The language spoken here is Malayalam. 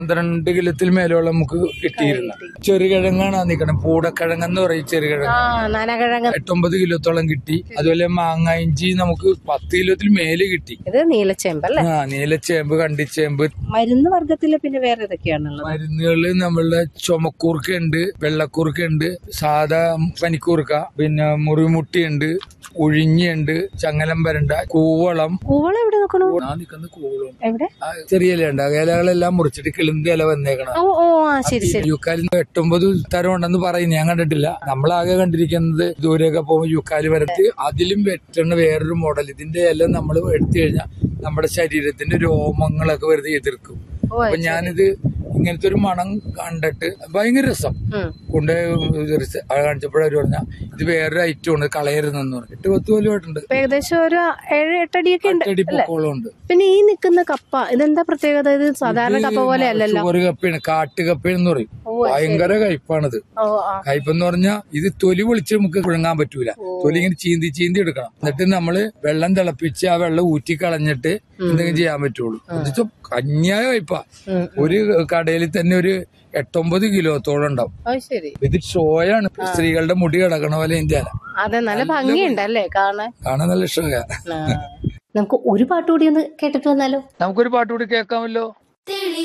പന്ത്രണ്ട് കിലോത്തിൽ മേലോളം നമുക്ക് കിട്ടിയിരുന്നു ചെറുകിഴങ്ങാണ് നിൽക്കണം പൂടക്കിഴങ്ങെന്ന് പറയും ചെറുകിഴങ്ങ് ആ നനകിഴങ്ങ് എട്ടൊമ്പത് കിലോത്തോളം കിട്ടി അതുപോലെ മാങ്ങ ഇഞ്ചി നമുക്ക് പത്ത് കിലോത്തിൽ മേല് കിട്ടി ഇത് നീലച്ചേമ്പ് അല്ലേ ആ നീലച്ചേമ്പ് കണ്ടിച്ചേമ്പ് മരുന്ന് വർഗത്തില് പിന്നെ വേറെ ഏതൊക്കെയാണുള്ളത് മരുന്നുകള് നമ്മളുടെ ചുമക്കൂർക്ക ഉണ്ട് വെള്ളക്കൂർക്ക ഉണ്ട് സാധാ പനിക്കൂർക്ക പിന്നെ മുറിമുട്ടിയുണ്ട് ഉഴിഞ്ഞുണ്ട് ചങ്ങലം വരണ്ട കൂവളം കൂവള എവിടെ നോക്കണു ആ നിൽക്കുന്ന കൂവളം എവിടെ ആ ചെറിയ ഇലയുണ്ട് ആ ഇലകളെല്ലാം മുറിച്ചിട്ട് കിളിന്ത് ഇല വന്നേക്കണം ഓ ഓ ആ ശരി ശരി യുക്കാലിൽ എട്ടൊമ്പത് തരം ഉണ്ടെന്ന് പറയും ഞാൻ കണ്ടിട്ടില്ല നമ്മളാകെ കണ്ടിരിക്കുന്നത് ദൂരെയൊക്കെ പോകുമ്പോൾ യുക്കാലി വരത്ത് അതിലും വെട്ടുന്ന വേറൊരു മോഡൽ ഇതിന്റെ ഇല നമ്മൾ എടുത്തു കഴിഞ്ഞാൽ നമ്മുടെ ശരീരത്തിന്റെ രോമങ്ങളൊക്കെ വെറുതെ എതിർക്കും ഓ അപ്പൊ ഞാനിത് ഇങ്ങനത്തെ ഒരു മണം കണ്ടിട്ട് ഭയങ്കര രസം ഉം. കൊണ്ട് കാണിച്ചപ്പോഴവര് പറഞ്ഞ ഇത് വേറൊരു ഐറ്റം ഉണ്ട് കളയരുതെന്ന് പറഞ്ഞു എട്ട് പത്ത് കൊല്ലമായിട്ടുണ്ട് ഇപ്പൊ ഏകദേശം ഒരു ഏഴ് എട്ടടിയൊക്കെ ഉണ്ട് അടി പൊക്കോളം ഉണ്ട് പിന്നെ ഈ നിൽക്കുന്ന കപ്പ ഇതെന്താ പ്രത്യേകത ഇത് സാധാരണ കപ്പ പോലെ അല്ലല്ലോ ഒരു കപ്പയാണ് കാട്ടുകപ്പയെന്ന് പറയും ഭയങ്കര കയ്പാണിത് ഓ ആ കയ്പെന്ന് പറഞ്ഞാൽ ഇത് തൊലി പൊളിച്ച് നമുക്ക് പുഴുങ്ങാൻ പറ്റൂല തൊലി ഇങ്ങനെ ചീന്തി ചീന്തി എടുക്കണം എന്നിട്ട് നമ്മള് വെള്ളം തിളപ്പിച്ച് ആ വെള്ളം ഊറ്റി കളഞ്ഞിട്ട് എന്തെങ്കിലും ചെയ്യാൻ പറ്റുള്ളൂ എന്നുവെച്ചാൽ കന്യായ കയ്പ ഒരു കടയിൽ തന്നെ ഒരു എട്ടൊമ്പത് കിലോത്തോളം ഉണ്ടാവും ഓ ശരി ഇത് ഷോയാണ് സ്ത്രീകളുടെ മുടി കിടക്കണ പോലെ ഇതിന്റെ അല അതെ നല്ല ഭംഗിയുണ്ടല്ലേ കാണാൻ കാണാൻ നല്ല ഇഷ്ടമായ നമുക്ക് ഒരു പാട്ട് കൂടി ഒന്ന് കേട്ടിട്ട് വന്നാലോ നമുക്കൊരു പാട്ട് കൂടി കേൾക്കാമല്ലോ